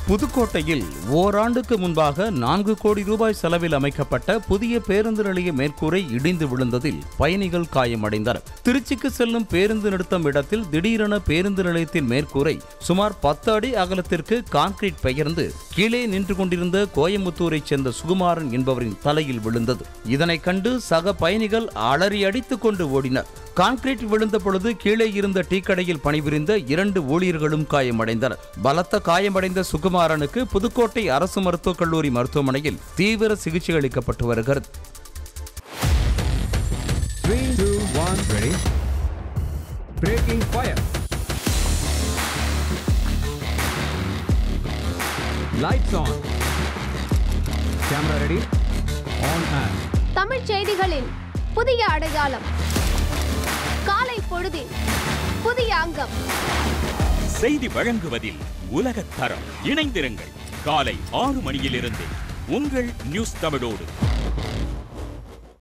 புதுக்கோட்டையில் ஓராண்டுக்கு முன்பாக நான்கு கோடி ரூபாய் செலவில் அமைக்கப்பட்ட புதிய பேருந்து நிலைய மேற்கூரை இடிந்து விழுந்ததில் பயணிகள் காயமடைந்தனர் திருச்சிக்கு செல்லும் பேருந்து நிறுத்தம் இடத்தில் திடீரென பேருந்து நிலையத்தின் மேற்கூரை சுமார் பத்து அடி அகலத்திற்கு கான்கிரீட் பெயர்ந்து கீழே நின்று கொண்டிருந்த கோயம்புத்தூரைச் சேர்ந்த சுகுமாரன் என்பவரின் தலையில் விழுந்தது இதனைக் கண்டு சக பயணிகள் அலறி அடித்துக் கொண்டு ஓடினர் கான்கிரீட் விழுந்த பொழுது கீழே இருந்த டீ கடையில் பணிபுரிந்த இரண்டு ஊழியர்களும் காயமடைந்தனர் பலத்த காயமடைந்த சுகுமாரனுக்கு புதுக்கோட்டை அரசு மருத்துவக் கல்லூரி மருத்துவமனையில் தீவிர சிகிச்சை அளிக்கப்பட்டு வருகிறது Three, two, one, ready. Breaking fire. Lights on. Camera ready. On and. Tamil செய்திகளின் புதிய அடையாளம் காலை பொழுதின் புதிய அங்கம் செய்தி வழங்குவதில் உலகத் தரம் இணைந்திருங்கள் காலை ஆறு மணியிலிருந்து உங்கள் நியூஸ் தமிழோடு